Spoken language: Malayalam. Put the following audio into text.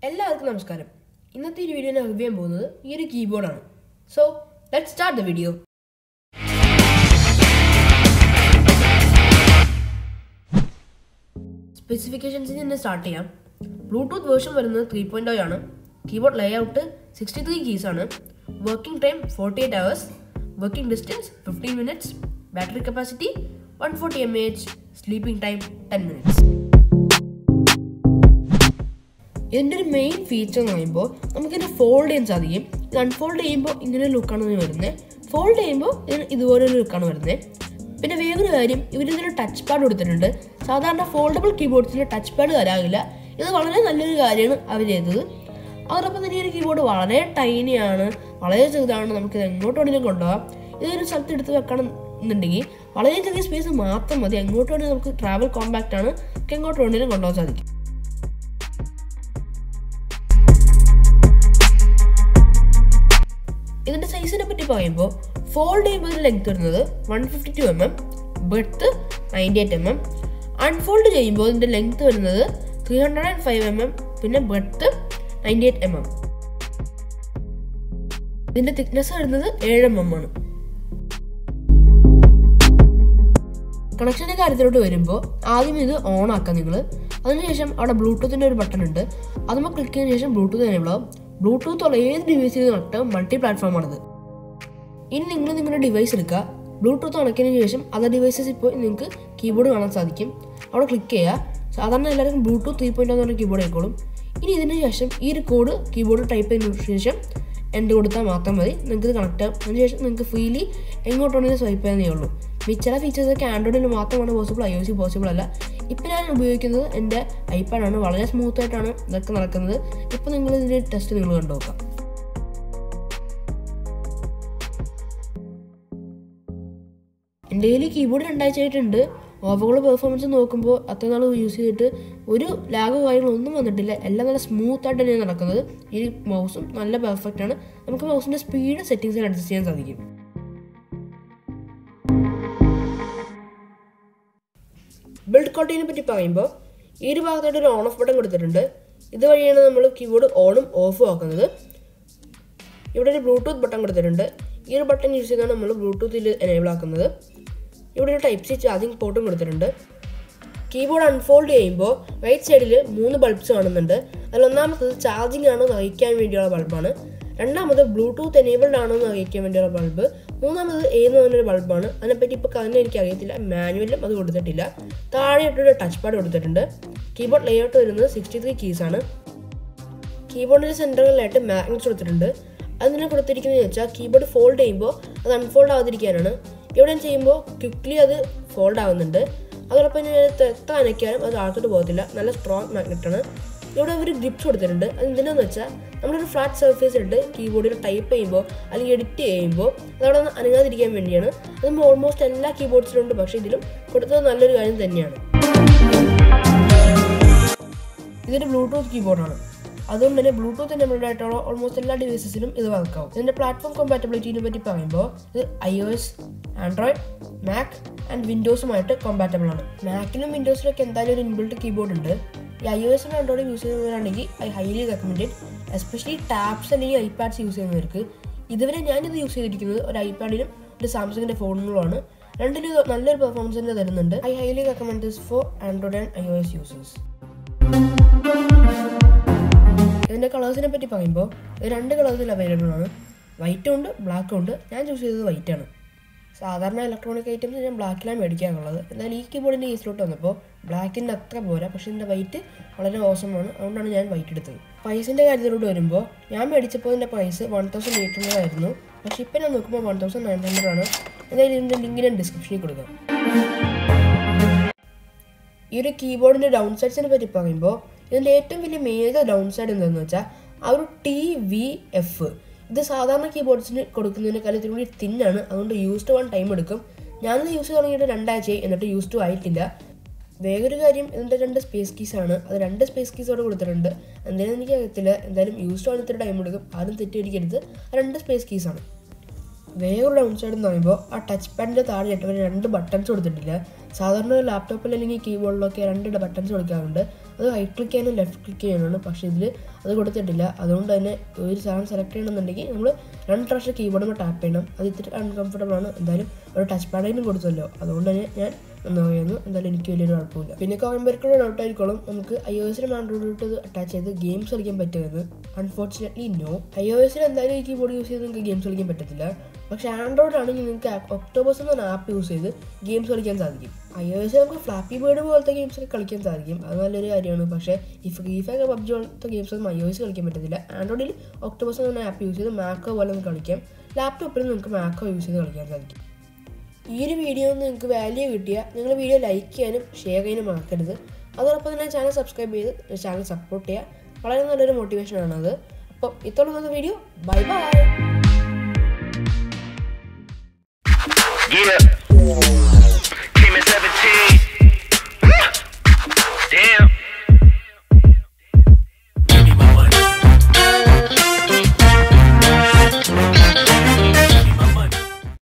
എല്ലാവർക്കും നമസ്കാരം ഇന്നത്തെ ഈ വീഡിയോ ഞാൻ റിവ്യൂ ചെയ്യാൻ പോകുന്നത് ഈ ഒരു കീബോർഡാണ് so let start the video സ്പെസിഫിക്കേഷൻസിൽ നിന്ന് സ്റ്റാർട്ട് ചെയ്യാം ബ്ലൂടൂത്ത് വേർഷൻ വരുന്നത് ത്രീ പോയിൻ്റ് ആണ് keyboard layout sixty three keys ആണ് working time forty eight hours working distance fifteen minutes battery capacity one forty M H sleeping time ten minutes ഇതിൻ്റെ ഒരു മെയിൻ ഫീച്ചർ എന്ന് പറയുമ്പോൾ നമുക്കിതിനെ ഫോൾഡ് ചെയ്യാൻ സാധിക്കും ഇത് അൺഫോൾഡ് ചെയ്യുമ്പോൾ ഇങ്ങനെ ഒരു ലുക്കാണ് ഇതിന് വരുന്നത് ഫോൾഡ് ചെയ്യുമ്പോൾ ഇതിന് ഇതുപോലൊരു ലുക്കാണ് വരുന്നത് പിന്നെ വേറൊരു കാര്യം ഇവരിതിന് ടച്ച് പാഡ് കൊടുത്തിട്ടുണ്ട് സാധാരണ ഫോൾഡബിൾ കീബോർഡ്സിന് ടച്ച് പാഡ് തരാകില്ല ഇത് വളരെ നല്ലൊരു കാര്യമാണ് അവർ ചെയ്തത് അതോടൊപ്പം തന്നെ ഈ ഒരു കീബോർഡ് വളരെ ടൈനിയാണ് വളരെ ചെറുതാണ് നമുക്കിത് എങ്ങോട്ട് വേണമെങ്കിലും കൊണ്ടുപോകാം ഇതൊരു സ്ഥലത്ത് എടുത്ത് വെക്കണം എന്നുണ്ടെങ്കിൽ വളരെ ചെറിയ സ്പേസ് മാത്രം മതി എങ്ങോട്ട് വേണമെങ്കിലും നമുക്ക് ട്രാവൽ കോമ്പാക്റ്റ് ആണ് നമുക്ക് എങ്ങോട്ട് വേണമെങ്കിലും കൊണ്ടുപോകാൻ സാധിക്കും ഇതിന്റെ സൈസിനെ പറ്റി പറയുമ്പോൾ ഫോൾഡ് ചെയ്യുമ്പോൾ ഇതിന്റെ ലെങ്ത് വരുന്നത് one fifty two M M breadth ninety eight M M unfold ചെയ്യുമ്പോൾ ഇതിന്റെ ലെങ്ത് വരുന്നത് three hundred and five M M പിന്നെ breadth ninety eight M M ഇതിന്റെ തിക്നെസ് വരുന്നത് ഏഴ് എം എം ആണ് കണക്ഷൻ്റെ കാര്യത്തിലോട്ട് വരുമ്പോൾ ആദ്യം ഇത് ഓൺ ആക്കാം നിങ്ങൾ അതിനുശേഷം അവിടെ ബ്ലൂടൂത്തിൻ്റെ ഒരു ബട്ടൺ ഉണ്ട് അതുമ്പോൾ ക്ലിക്ക് ചെയ്തതിനു ശേഷം ബ്ലൂടൂത്ത് എനേബിൾ ആവും ബ്ലൂടൂത്ത് ഉള്ള ഏത് ഡിവൈസിൽ നട്ട് മൾട്ടി പ്ലാറ്റ്ഫോമാണിത് ഇനി നിങ്ങൾ നിങ്ങളുടെ ഡിവൈസ് എടുക്കുക ബ്ലൂടൂത്ത് ഉണക്കിയതിനു ശേഷം അതർ ഡിവൈസസ് ഇപ്പോൾ നിങ്ങൾക്ക് കീബോർഡ് കാണാൻ സാധിക്കും അവിടെ ക്ലിക്ക് ചെയ്യുക സാധാരണ എല്ലാവർക്കും ബ്ലൂടൂത്ത് ത്രീ പോയിന്റ് എന്ന് പറഞ്ഞ കീബോർഡ് ആയിക്കോളും ഇനി ഇതിന് ശേഷം ഈ ഒരു കോഡ് കീബോർഡ് ടൈപ്പ് ചെയ്തതിനു ശേഷം എൻഡ് കൊടുത്താൽ മാത്രം മതി നിങ്ങൾക്ക് ഇത് കണക്ട് ആവും അതിനുശേഷം നിങ്ങൾക്ക് ഫ്രീലി എങ്ങോട്ടാണെങ്കിലും സ്വൈപ്പ് ചെയ്യാനേ ഉള്ളൂ ചില ഫീച്ചേഴ്സൊക്കെ ആൻഡ്രോയിഡിൽ മാത്രമാണ് possible I O S possible അല്ല ഇപ്പം ഞാൻ ഉപയോഗിക്കുന്നത് എൻ്റെ ഐപാഡാണ് വളരെ സ്മൂത്ത് ആയിട്ടാണ് ഇതൊക്കെ നടക്കുന്നത് ഇപ്പം നിങ്ങൾ ഇതിൻ്റെ ടെസ്റ്റ് നിങ്ങൾ കണ്ടു നോക്കാം എൻ്റെ കയ്യിൽ കീബോർഡ് രണ്ടാഴ്ച ആയിട്ടുണ്ട് ഓവറോൾ പെർഫോമൻസ് നോക്കുമ്പോൾ അത്ര നാൾ യൂസ് ചെയ്തിട്ട് ഒരു ലാഗോ കാര്യങ്ങളൊന്നും വന്നിട്ടില്ല എല്ലാം നല്ല സ്മൂത്ത് ആയിട്ട് തന്നെയാണ് നടക്കുന്നത് ഈ മൗസും നല്ല പെർഫെക്റ്റ് ആണ് നമുക്ക് മൗസിൻ്റെ സ്പീഡ് സെറ്റിങ്സിൽ അഡ്ജസ്റ്റ് ചെയ്യാൻ സാധിക്കും ബിൽഡ് ക്വാളിറ്റിനെ പറ്റി പറയുമ്പോൾ ഈ ഒരു ഭാഗത്തായിട്ട് ഒരു ഓൺ ഓഫ് ബട്ടൺ കൊടുത്തിട്ടുണ്ട് ഇതുവഴിയാണ് നമ്മൾ കീബോർഡ് ഓണും ഓഫും ആക്കുന്നത് ഇവിടെ ഒരു ബ്ലൂടൂത്ത് ബട്ടൺ കൊടുത്തിട്ടുണ്ട് ഈ ഒരു ബട്ടൺ യൂസ് ചെയ്താണ് നമ്മൾ ബ്ലൂടൂത്തിൽ എനേബിൾ ആക്കുന്നത് ഇവിടെ ഒരു ടൈപ്പ് സി ചാർജിങ് പോർട്ടും കൊടുത്തിട്ടുണ്ട് കീബോർഡ് അൺഫോൾഡ് ചെയ്യുമ്പോൾ റൈറ്റ് സൈഡിൽ മൂന്ന് ബൾബ്സ് കാണുന്നുണ്ട് അതിൽ ഒന്നാമത്തത് ചാർജിങ് ആണോ എന്ന് അറിയിക്കാൻ വേണ്ടിയുള്ള ബൾബാണ് രണ്ടാമത് ബ്ലൂടൂത്ത് എനേബിൾഡ് ആണോ എന്ന് അറിയിക്കാൻ വേണ്ടിയുള്ള ബൾബ് മൂന്നാമത് ഏന്ന് പറഞ്ഞൊരു ബൾബാണ് അതിനെപ്പറ്റി ഇപ്പോൾ കാരണം എനിക്ക് അറിയത്തില്ല മാനുവലും അത് കൊടുത്തിട്ടില്ല താഴെയായിട്ടൊരു ടച്ച് പാഡ് കൊടുത്തിട്ടുണ്ട് കീബോർഡ് ലേഔട്ട് വരുന്നത് സിക്സ്റ്റി ത്രീ കീസാണ് കീബോർഡിൻ്റെ സെൻറ്ററുകളിലായിട്ട് മാഗ്നറ്റ്സ് കൊടുത്തിട്ടുണ്ട് അതിനെ കൊടുത്തിരിക്കുന്നത് വെച്ചാൽ കീബോർഡ് ഫോൾഡ് ചെയ്യുമ്പോൾ അത് അൺഫോൾഡ് ആവാതിരിക്കാനാണ് ഇവിടെ ചെയ്യുമ്പോൾ ക്വിക്ക്ലി അത് ഫോൾഡ് ആവുന്നുണ്ട് അതോടൊപ്പം തന്നെ എത്ര അനയ്ക്കാനും അത് ആൾക്കോട്ട് പോകത്തില്ല നല്ല സ്ട്രോങ് മാഗ്നറ്റാണ് ഇവിടെ ഒരു ഗ്രിപ്സ് കൊടുത്തിട്ടുണ്ട് അത് എന്തിനാന്ന് വെച്ചാൽ നമ്മളൊരു ഫ്ലാറ്റ് സർഫേസ് ഇട്ട് കീബോർഡിൽ ടൈപ്പ് ചെയ്യുമ്പോൾ അല്ലെങ്കിൽ എഡിറ്റ് ചെയ്യുമ്പോൾ അതവിടെ നിന്ന് അനങ്ങാതിരിക്കാൻ വേണ്ടിയാണ് അത് ഓൾമോസ്റ്റ് എല്ലാ കീബോർഡ്സിലും ഉണ്ട് പക്ഷേ ഇതിലും കൊടുത്തത് നല്ലൊരു കാര്യം തന്നെയാണ് ഇതൊരു ബ്ലൂടൂത്ത് കീബോർഡാണ് അതുകൊണ്ട് തന്നെ ബ്ലൂടൂത്ത് എനേബിൾഡ് ആയിട്ടുള്ള ഓൾമോസ്റ്റ് എല്ലാ ഡിവൈസസിലും ഇത് വർക്കാവും ഇതിൻ്റെ പ്ലാറ്റ്ഫോം കോമ്പാറ്റബിലിറ്റിനെ പറ്റി പറയുമ്പോൾ ഇത് I O S Android Mac and വിൻഡോസുമായിട്ട് കോമ്പാറ്റബിൾ ആണ് മാക്കിലും വിൻഡോസിലൊക്കെ എന്തായാലും ഒരു ഇൻബിൽട്ട് കീബോർഡ് ഉണ്ട് ഈ ഐ ഒ എസും ആൻഡ്രോയിഡ് യൂസ് ചെയ്യുന്നവരാണെങ്കിൽ I highly recommended especially tabs അല്ലെങ്കിൽ ഐപാഡ്സ് യൂസ് ചെയ്യുന്നവർക്ക് ഇതുവരെ ഞാനിത് യൂസ് ചെയ്തിരിക്കുന്നത് ഒരു ഐപാഡിലും ഒരു സാംസങ്ങിൻ്റെ ഫോണുകളുമാണ് രണ്ടിലും നല്ലൊരു പെർഫോമൻസ് തന്നെ തരുന്നുണ്ട് I highly recommend this for Android and I O S users ഇതിൻ്റെ കളേഴ്സിനെ പറ്റി പറയുമ്പോൾ ഇത് രണ്ട് കളേഴ്സിൽ അവൈലബിൾ ആണ് വൈറ്റും ഉണ്ട് ബ്ലാക്കും ഉണ്ട് ഞാൻ ചൂസ് ചെയ്തത് വൈറ്റ് ആണ് സാധാരണ ഇലക്ട്രോണിക് ഐറ്റംസ് ഞാൻ ബ്ലാക്കിലാണ് മേടിക്കാറുള്ളത് എന്നാൽ ഈ കീബോർഡിൻ്റെ കേസിലോട്ട് വന്നപ്പോൾ ബ്ലാക്കിൻ്റെ അത്ര പോരാ പക്ഷേ ഇതിൻ്റെ വൈറ്റ് വളരെ മോശമാണ് അതുകൊണ്ടാണ് ഞാൻ വൈറ്റ് എടുത്തത് പ്രൈസിൻ്റെ കാര്യത്തിലോട്ട് വരുമ്പോൾ ഞാൻ മേടിച്ചപ്പോൾ ഇതിൻ്റെ price one thousand eight hundred ആയിരുന്നു പക്ഷേ ഇപ്പം ഞാൻ നോക്കുമ്പോൾ വൺ തൗസൻഡ് നയൻ ഹൺഡ്രഡ് ആണ് എന്തായാലും ഇതിൻ്റെ ലിങ്ക് ഞാൻ ഡിസ്ക്രിപ്ഷനിൽ കൊടുക്കാം ഈ ഒരു കീബോർഡിൻ്റെ ഡൗൺ സൈഡ്സിനെ പറ്റി പറയുമ്പോൾ ഇതിൻ്റെ ഏറ്റവും വലിയ മേജർ ഡൗൺ സൈഡ് എന്താണെന്ന് വെച്ചാൽ ആ ഒരു ടി വി എഫ് ഇത് സാധാരണ കീബോർഡ്സിന് കൊടുക്കുന്നതിനേക്കാളും ഇത്തിരി കൂടി തിന്നാണ് അതുകൊണ്ട് യൂസ് ടു വൺ ടൈം എടുക്കും ഞാനിത് യൂസ് തുടങ്ങിയിട്ട് രണ്ടാഴ്ചയായി എന്നിട്ട് യൂസ് ടു ആയിട്ടില്ല വേറൊരു കാര്യം ഇതിൻ്റെ രണ്ട് സ്പേസ് കീസാണ് അത് രണ്ട് സ്പേസ് കീസോടെ കൊടുത്തിട്ടുണ്ട് എന്തായാലും എനിക്ക് അറിയത്തില്ല എന്തായാലും യൂസ് ടു ആൻ ഇത്തിരി ടൈം എടുക്കും ആരും തെറ്റിദ്ധരിക്കരുത് ആ രണ്ട് സ്പേസ് കീസാണ് വേറൊരു ഡൗൺ സൈഡ് എന്ന് പറയുമ്പോൾ ആ ടച്ച് പാഡിൻ്റെ താഴെ ഇട്ടവർ രണ്ട് ബട്ടൺസ് കൊടുത്തിട്ടില്ല സാധാരണ ലാപ്ടോപ്പിൽ അല്ലെങ്കിൽ കീബോർഡിലൊക്കെ രണ്ട് ബട്ടൺസ് കൊടുക്കാറുണ്ട് അത് റൈറ്റ് ക്ലിക്ക് ചെയ്യാനും ലെഫ്റ്റ് ക്ലിക്ക് ചെയ്യാനാണ് പക്ഷേ ഇതിൽ അത് കൊടുത്തിട്ടില്ല അതുകൊണ്ട് തന്നെ ഒരു സാധനം സെലക്ട് ചെയ്യണമെന്നുണ്ടെങ്കിൽ നമ്മൾ രണ്ട് പ്രാവശ്യം കീബോർഡ് ടാപ്പ് ചെയ്യണം അത് ഇത്തിരി അൺകംഫർട്ടബിൾ ആണ് എന്തായാലും ഒരു ടച്ച് പാഡിനും കൊടുത്തല്ലോ അതുകൊണ്ട് തന്നെ ഞാൻ എന്താ പറയുന്നു എന്തായാലും എനിക്ക് വലിയൊരു കുഴപ്പമില്ല പിന്നെ കോയമ്പേർക്കുള്ള ഡൗട്ട് ആയിരിക്കണം നമുക്ക് ഐ ഒ എസിനും ആൻഡ്രോയിഡോട്ട് ഇത് അറ്റാച്ച് ചെയ്ത് ഗെയിംസ് കളിക്കാൻ പറ്റുമെന്ന് അൺഫോർച്ചുനേറ്റ്ലി നോ ഐ ഒ എസിൽ എന്തായാലും ഈ കീബോർഡ് യൂസ് ചെയ്ത് നിങ്ങൾക്ക് ഗെയിംസ് കളിക്കാൻ പറ്റത്തില്ല പക്ഷേ ആൻഡ്രോയിഡ് ആണെങ്കിൽ നിങ്ങൾക്ക് ഒക്ടോബസ് എന്ന ആപ്പ് യൂസ് ചെയ്ത് ഗെയിംസ് കളിക്കാൻ സാധിക്കും ഐ ഒ എസിൽ നമുക്ക് ഫ്ലാപ്പി ബേർഡ് പോലത്തെ ഗെയിംസ് ഒക്കെ കളിക്കാൻ സാധിക്കും അത് നല്ലൊരു കാര്യമാണ് പക്ഷേ ഈ ഫ്രീ ഫയർ പബ്ജി പോലത്തെ ഗെയിംസ് ഒന്നും ഐ ഒ എസ് കളിക്കാൻ പറ്റത്തില്ല ആൻഡ്രോയിഡിൽ ഒക്ടോബസ് എന്ന ആപ്പ് യൂസ് ചെയ്ത് മാക്കോ പോലെ നമുക്ക് കളിക്കാം ലാപ്ടോപ്പിൽ നിങ്ങൾക്ക് മാക്കോ യൂസ് ചെയ്ത് കളിക്കാൻ സാധിക്കും ഈ ഒരു വീഡിയോ നിങ്ങൾക്ക് വാല്യൂ കിട്ടിയാൽ നിങ്ങൾ വീഡിയോ ലൈക്ക് ചെയ്യാനും ഷെയർ ചെയ്യാനും മറക്കരുത് അതോടൊപ്പം തന്നെ ചാനൽ സബ്സ്ക്രൈബ് ചെയ്ത് ചാനൽ സപ്പോർട്ട് ചെയ്യുക വളരെ നല്ലൊരു മോട്ടിവേഷനാണത് അപ്പം ഇത്തോളം വന്ന വീഡിയോ ബൈ ബൈ